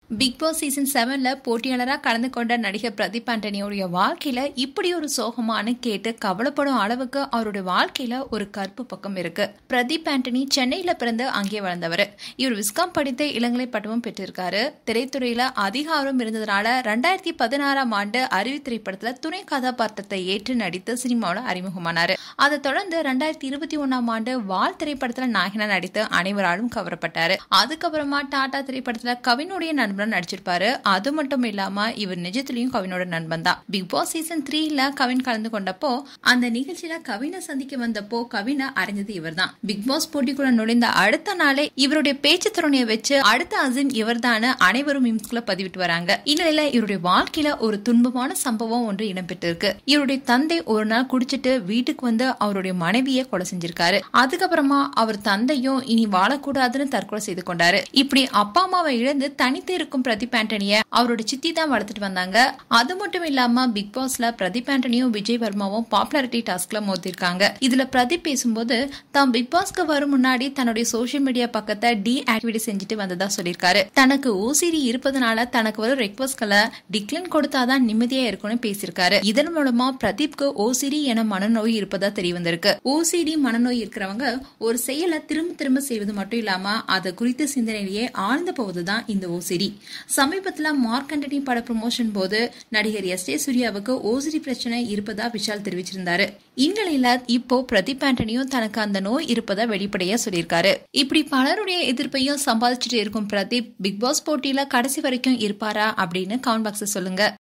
big Boss season செவன்ல போட்டியாளராக கலந்து கொண்ட நடிகர் பிரதீப் ஆண்டனியோடைய வாழ்க்கையில இப்படி ஒரு சோகமான கேட்டு கவலைப்படும் அளவுக்கு அவருடைய வாழ்க்கையில ஒரு கருப்பு பக்கம் இருக்கு பிரதீப் ஆண்டனி சென்னையில பிறந்து அங்கே வளர்ந்தவர் இவர் விஸ்காம் படித்து இளங்கலை பட்டமும் பெற்றிருக்காரு திரைத்துறையில அதிகாரம் இருந்ததுனால ரெண்டாயிரத்தி பதினாறாம் ஆண்டு அறிவு திரைப்படத்துல துணை கதாபாத்திரத்தை ஏற்று நடித்து சினிமாவில் அறிமுகமானாரு அதை தொடர்ந்து ரெண்டாயிரத்தி இருபத்தி ஒன்னாம் ஆண்டு வால் திரைப்படத்துல நாயகனா நடித்து அனைவராலும் கவரப்பட்டாரு அதுக்கப்புறமா டாடா திரைப்படத்துல கவினுடைய நண்பன் நடிச்சிருப்பாரு அது மட்டும் இல்லாம இவர் நிஜத்திலையும் கவினோட நண்பன் தான் பிக் பாஸ் சீசன் த்ரீல கவின் கலந்து கொண்டப்போ அந்த நிகழ்ச்சியில கவினை சந்திக்க வந்தப்போ கவினை அறிஞ்சது இவர் தான் பிக் பாஸ் போட்டிக்குள்ள நுழைந்த அடுத்த நாளே இவருடைய பேச்சு திறனையை வச்சு அடுத்த அசிம் இவர்தான அனைவரும் மீம்ஸ்குள்ள பதிவிட்டு வராங்க இந்நிலையில இவருடைய வாழ்க்கையில ஒரு துன்பமான சம்பவம் ஒன்று இடம்பெற்றிருக்கு இவருடைய தந்தை ஒரு நாள் குடிச்சிட்டு வீட்டுக்கு வந்து அவருடைய மனைவியை கொலை செஞ்சிருக்காரு அதுக்கப்புறமா அவர் தந்தையும் இனி வாழக்கூடாதுன்னு தற்கொலை செய்து கொண்டாரு இப்படி அப்பா அம்மாவை இழந்து தனித்து இருக்கும் பிரதீப் ஆண்டனிய அவரோட சித்தி தான் வளர்த்துட்டு வந்தாங்க அது மட்டும் இல்லாம பிக் பாஸ்ல பிரதீப் ஆண்டனியும் விஜய் வர்மாவும் பாப்புலாரிட்டி டாஸ்க்ல மோதிருக்காங்க இதுல பிரதீப் பேசும்போது தாம் பிக் பாஸ்க்கு வரும் முன்னாடி தன்னுடைய சோசியல் மீடியா பக்கத்தை டி ஆக்டிவிட்டி செஞ்சுட்டு வந்ததா சொல்லியிருக்காரு தனக்கு ஓசிடி இருப்பதனால தனக்கு வரும் ரெக்வஸ்ட்களை டிக்ளைன் கொடுத்தாதான் நிம்மதியா இருக்கும்னு பேசியிருக்காரு இதன் மூலமா பிரதீப்க்கு ஓசிடி என மனநோய் இருப்பதா தெரிய வந்திருக்கு ஓசிடி மனநோய் இருக்கிறவங்க ஒரு செயலை திரும்ப திரும்ப செய்வது மட்டும் இல்லாம அதை குறித்த சிந்தனையிலேயே ஆழ்ந்து போவதுதான் இந்த ஓசிடி சமீபத்துல மார்க்கண்டனி பட ப்ரமோஷன் போது நடிகர் எஸ் ஏ சூர்யாவுக்கு ஓசிடி பிரச்சனை இருப்பதா விஷால் தெரிவிச்சிருந்தாரு இந்நிலையில இப்போ பிரதீப் ஆண்டனியும் தனக்கு அந்த நோய் இருப்பதா வெளிப்படையா சொல்லியிருக்காரு இப்படி பலருடைய எதிர்ப்பையும் சம்பாதிச்சுட்டு இருக்கும் பிரதீப் பிக் பாஸ் போட்டியில கடைசி வரைக்கும் இருப்பாரா அப்படின்னு கமெண்ட் பாக்ஸ் சொல்லுங்க